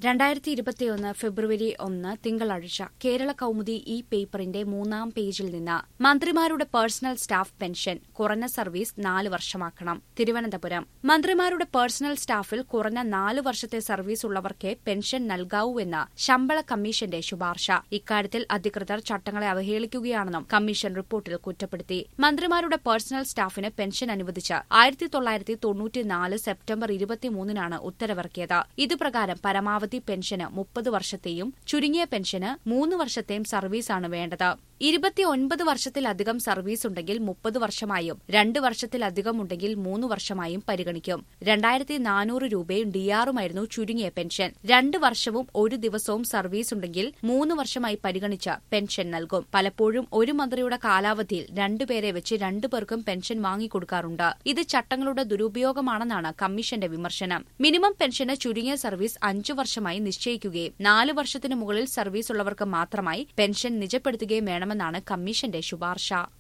രണ്ടായിരത്തി ഇരുപത്തിയൊന്ന് ഫെബ്രുവരി ഒന്ന് തിങ്കളാഴ്ച കേരള കൗമുദി ഈ പേപ്പറിന്റെ മൂന്നാം പേജിൽ നിന്ന് മന്ത്രിമാരുടെ പേഴ്സണൽ സ്റ്റാഫ് പെൻഷൻ കുറഞ്ഞ സർവീസ് നാല് വർഷമാക്കണം തിരുവനന്തപുരം മന്ത്രിമാരുടെ പേഴ്സണൽ സ്റ്റാഫിൽ കുറഞ്ഞ നാല് വർഷത്തെ സർവീസ് ഉള്ളവർക്കേ പെൻഷൻ നൽകാവൂവെന്ന് ശമ്പള കമ്മീഷന്റെ ശുപാർശ ഇക്കാര്യത്തിൽ അധികൃതർ ചട്ടങ്ങളെ അവഹേളിക്കുകയാണെന്നും കമ്മീഷൻ റിപ്പോർട്ടിൽ കുറ്റപ്പെടുത്തി മന്ത്രിമാരുടെ പേഴ്സണൽ സ്റ്റാഫിന് പെൻഷൻ അനുവദിച്ച് ആയിരത്തി തൊള്ളായിരത്തി തൊണ്ണൂറ്റിനാല് സെപ്റ്റംബർ ഇരുപത്തിമൂന്നിനാണ് ഉത്തരവിറക്കിയത് ഇതുപ്രകാരം പരമാവധി പെൻഷന് മുപ്പത് വർഷത്തെയും ചുരുങ്ങിയ പെൻഷന് മൂന്ന് വർഷത്തെയും സർവീസാണ് വേണ്ടത് ഇരുപത്തിയൊൻപത് വർഷത്തിലധികം സർവീസ് ഉണ്ടെങ്കിൽ മുപ്പത് വർഷമായും രണ്ട് വർഷത്തിലധികം ഉണ്ടെങ്കിൽ മൂന്ന് വർഷമായും പരിഗണിക്കും രണ്ടായിരത്തി നാനൂറ് രൂപയും ഡിആറുമായിരുന്നു ചുരുങ്ങിയ പെൻഷൻ രണ്ട് വർഷവും ഒരു ദിവസവും സർവീസ് ഉണ്ടെങ്കിൽ മൂന്ന് വർഷമായി പരിഗണിച്ച് പെൻഷൻ നൽകും പലപ്പോഴും ഒരു മന്ത്രിയുടെ കാലാവധിയിൽ രണ്ടുപേരെ വെച്ച് രണ്ടുപേർക്കും പെൻഷൻ വാങ്ങിക്കൊടുക്കാറുണ്ട് ഇത് ചട്ടങ്ങളുടെ ദുരുപയോഗമാണെന്നാണ് കമ്മീഷന്റെ വിമർശനം മിനിമം പെൻഷന് ചുരുങ്ങിയ സർവീസ് അഞ്ചു വർഷമായി നിശ്ചയിക്കുകയും നാല് വർഷത്തിനു മുകളിൽ സർവീസ് ഉള്ളവർക്ക് മാത്രമായി പെൻഷൻ നിജപ്പെടുത്തുകയും വേണമെന്നാണ് കമ്മീഷന്റെ ശുപാർശ